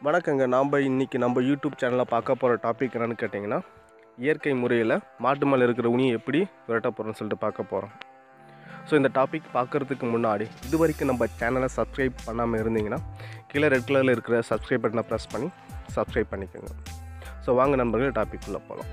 வணக்கங்க நாம் இன்றைக்கி நம்ம யூடியூப் சேனலில் பார்க்க போகிற டாபிக் என்னென்னு கேட்டிங்கன்னா இயற்கை முறையில் மாட்டு மேலே இருக்கிற உனியை எப்படி விரட்ட போகிறோம்னு சொல்லிட்டு பார்க்க போகிறோம் ஸோ இந்த டாபிக் பார்க்குறதுக்கு முன்னாடி இது வரைக்கும் நம்ம சேனலை சப்ஸ்கிரைப் பண்ணாமல் இருந்தீங்கன்னா கீழே ரெட் கலரில் இருக்கிற சப்ஸ்கிரைப் பட்டனை ப்ரெஸ் பண்ணி சப்ஸ்கிரைப் பண்ணிக்கோங்க ஸோ வாங்க நண்பர்கள் டாபிக்குள்ளே போகலாம்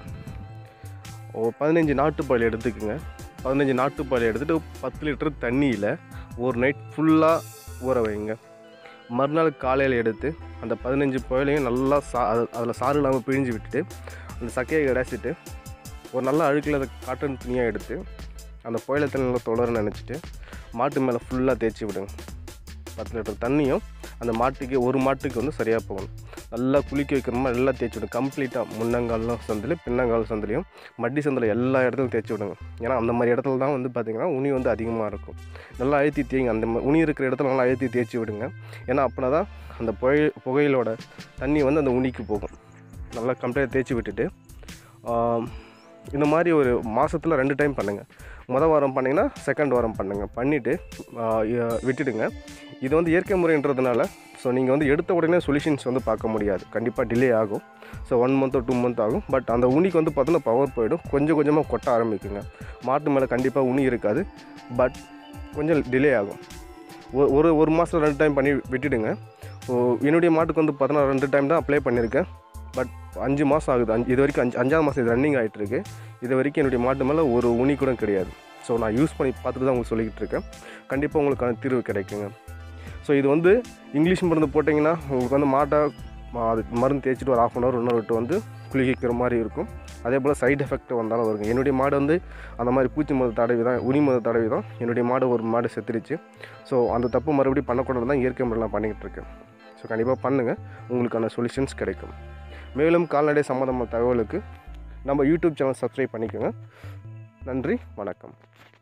ஓ பதினஞ்சு நாட்டுப்பால் எடுத்துக்கோங்க பதினஞ்சு நாட்டுப்பால் எடுத்துகிட்டு பத்து லிட்டர் தண்ணியில் ஒரு நைட் ஃபுல்லாக ஊற வைங்க மறுநாள் காலையில் எடுத்து அந்த பதினஞ்சு புயலையும் நல்லா சா அதில் சாறு இல்லாமல் பிழிஞ்சு விட்டுட்டு அந்த சக்கையை கிடச்சிட்டு ஒரு நல்ல அழுக்கில் அதை காட்டன் துணியாக எடுத்து அந்த புயலை தண்ணி நல்லா தொடர நினச்சிட்டு மாட்டு மேலே ஃபுல்லாக தேய்ச்சி விடுங்க பத்து லிட்டர் தண்ணியும் அந்த மாட்டுக்கு ஒரு மாட்டுக்கு வந்து சரியாக போகணும் நல்லா குளிக்க வைக்கிற மாதிரி நல்லா தேய்ச்சி விடுங்க கம்ப்ளீட்டாக முன்னங்காலும் சந்திலையும் பின்னங்கால் சந்திலையும் மட்டி சந்தில் எல்லா இடத்துலையும் தேய்ச்சி விடுங்க ஏன்னா அந்த மாதிரி இடத்துல தான் வந்து பார்த்திங்கன்னா உனி வந்து அதிகமாக இருக்கும் நல்லா அழுத்தி தேய்ங்க அந்த ம- உனி இருக்கிற இடத்துல நல்லா அழுத்தி தேய்ச்சி விடுங்க ஏன்னா அப்படின்னா தான் அந்த புகை புகையிலோட தண்ணி வந்து அந்த உனிக்கு போகும் நல்லா கம்ப்ளீட்டாக தேய்ச்சி விட்டுட்டு ஆம், இந்த மாதிரி ஒரு மாதத்தில் ரெண்டு டைம் பண்ணுங்கள் மொதல் வாரம் பண்ணிங்கன்னா செகண்ட் வாரம் பண்ணுங்கள் பண்ணிவிட்டு விட்டுடுங்க இது வந்து இயற்கை முறைன்றதுனால ஸோ நீங்கள் வந்து எடுத்த உடனே சொல்யூஷன்ஸ் வந்து பார்க்க முடியாது கண்டிப்பாக டிலே ஆகும் ஸோ ஒன் மந்த்தோ டூ மந்த் ஆகும் பட் அந்த உனிக்கு வந்து பார்த்தோன்னா பவர் போயிடும் கொஞ்சம் கொஞ்சமாக கொட்ட ஆரம்பிக்குங்க மாட்டு மேலே கண்டிப்பாக உனி இருக்காது பட் கொஞ்சம் டிலே ஆகும் ஒ- ஒரு ஒரு மாதம் ரெண்டு டைம் பண்ணி விட்டுடுங்க ஸோ என்னுடைய மாட்டுக்கு வந்து பார்த்தோன்னா ரெண்டு டைம் தான் அப்ளை பண்ணியிருக்கேன் பட் அஞ்சு மாதம் ஆகுது அஞ்சு இது வரைக்கும் அஞ்சு அஞ்சாவது மாதம் இது ரன்னிங் ஆகிட்டுருக்கு இது வரைக்கும் என்னுடைய மாட்டு மேலே ஒரு உனி கூட கிடையாது ஸோ நான் யூஸ் பண்ணி பார்த்துட்டு தான் உங்களுக்கு சொல்லிக்கிட்டு இருக்கேன் கண்டிப்பாக உங்களுக்கான தீர்வு கிடைக்குங்க ஸோ இது வந்து இங்கிலீஷ் மருந்து போட்டிங்கன்னா உங்களுக்கு வந்து மாட்டை ம- அது மருந்து தேய்ச்சிட்டு ஒரு ஆஃப் அன் ஹவர் இன்னொரு விட்டு வந்து குளிக்கிற மாதிரி இருக்கும் அதே போல் சைடு எஃபெக்ட் வந்தாலும் வருங்க என்னுடைய மாடு வந்து அந்த மாதிரி பூச்சி மருந்து தடவி தான் உனி மருந்து தடவி தான் என்னுடைய மாடு ஒரு மாடு செத்துருச்சு ஸோ அந்த தப்பு மறுபடியும் பண்ணக்கூடாது தான் இயற்கை முறையில் பண்ணிக்கிட்டு இருக்கேன் ஸோ கண்டிப்பாக பண்ணுங்கள் உங்களுக்கான சொல்யூஷன்ஸ் கிடைக்கும் மேலும் கால்நடை சம்மந்தமான தகவலுக்கு நம்ம யூடியூப் சேனல் சப்ஸ்கிரைப் பண்ணிக்கோங்க நன்றி வணக்கம்